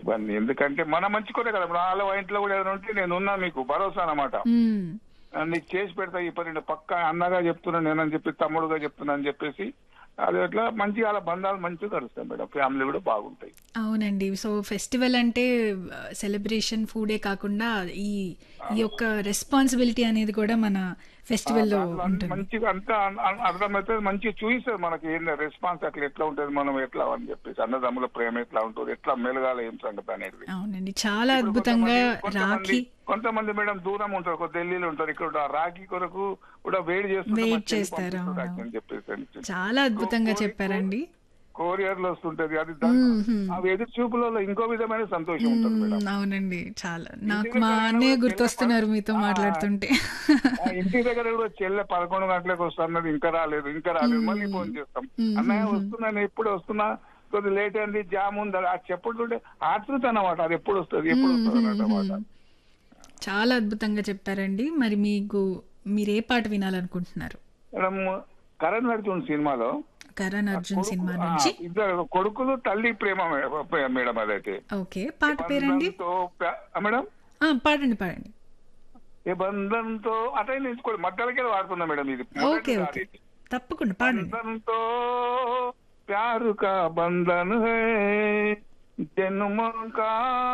ఇవన్నీ ఎందుకంటే మన మంచి కొరే కదా వాళ్ళ ఇంట్లో కూడా ఏదైనా ఉంటే నేను ఉన్నా మీకు భరోసా అన్నమాట మ్మ్. నీకు చేసి పెడతా ఈ పని పక్క అన్నగా చెప్తున్నా నేనని చెప్పి తమ్ముడుగా చెప్తున్నా అని చెప్పేసి అది ఎట్లా మంచిగా అలా బంధాలు మంచిగా కలుస్తాయి మేడం ఫ్యామిలీ కూడా బాగుంటాయి అవునండి సో ఫెస్టివల్ అంటే సెలబ్రేషన్ ఫుడే కాకుండా ఈ ఈ యొక్క రెస్పాన్సిబిలిటీ అనేది కూడా మన ఫెస్టివల్లో దాంట్లో అన్ని ఉంటుంది మంచిగా అంతా అన్- అన్- అర్థమైతే మంచిగా చూపిస్తారు మనకి ఏంటి రెస్పాన్స్ అట్లా ఎట్లా ఉంటుంది మనం ఎట్లా అని చెప్పేసి అన్నదమ్ముల ప్రేమ ఎట్లా ఉంటుంది ఎట్లా మెలగాల ఏం సంగతి అనేది అవునండి చాలా ఇప్పుడు అద్భుతంగా కొంతమంది- రాఖీ కొంతమంది కొంతమంది మేడం దూరం ఉంటారు ఒక ఢిల్లీలో ఉంటారు ఇక్కడ ఉంటారు. ఆ రాఖీ కొరకు కూడా వెయిట్ చేస్తుంటే Wait మా చెల్లి చేస్తారు, పంపిస్తుంది అవును. అని చెప్పేసి అని. చాలా అద్భుతంగా కో- చెప్పారండి కొరియర్ లో వస్తుంటది అది దాని- మ్మ్. అవి ఎదురు చూపులలో ఇంకో విధమైన సంతోషం ఉంటుంది మేడం మ్మ్, అవునండి చాలా నాకు దగ్గర మా అయినా అన్నయ్య కూడా గుర్తొస్తున్నారు చెల్ల మీతో ప- మాట్లాడుతుంటే ఆ ఇంటి దగ్గర కూడా చెల్లె పదకొండు గంటలకు వస్తున్నది ఇంకా రాలేదు ఇంకా రాలేదు మళ్ళీ ఫోన్ చేస్తాం మ్మ్. అన్నయ్య వస్తున్నాను ఎప్పుడు వస్తున్నా కొద్ది లేట్ అయింది జామ్ ఉంది అది చెప్పుడుంటే ఆతృత అన్నమాట అది ఎప్పుడు వస్తుంది ఎప్పుడు వస్తుంది అన్నమాట చాలా అద్భుతంగా చెప్పారండి మరి మీకు మీరు ఏ పాట వినాలనుకుంటున్నారు మేడం కరణ్ నడుచుంది సినిమాలో కరణ్ అర్జున్ సినిమా ఆ, నుంచి ఇద్దరు కొడుకులు తల్లి ప్రేమ మే- మేడం అదైతే ఓకే పాట పేరండి బంధంతో ప్ర- ఆ, మేడం ఆ, పాడండి పాడండి ఏ బంధంతో అటే నేర్చుకోండి మధ్యలోకి వాడుతున్నా మేడం ఇది ఓకే మొదటిది ఓకే కాదు ఇది. తప్పకుండా పాడండి बंधन तो प्यार का बंधन है जन्म का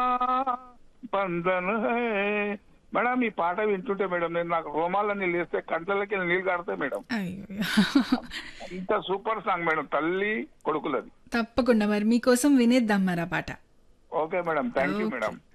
బంధన్ హై మేడం ఈ పాట వింటుంటే మేడం నేను నాకు రోమాలన్నీ లేస్తే కంటలకి నీళ్ళు కాడతాయి మేడం అయ్యో ఇంత సూపర్ సాంగ్ మేడం తల్లి కొడుకులది తప్పకుండా మరి మీకోసం వినేద్దాం మరి ఆ పాట okay madam thank you okay. Madam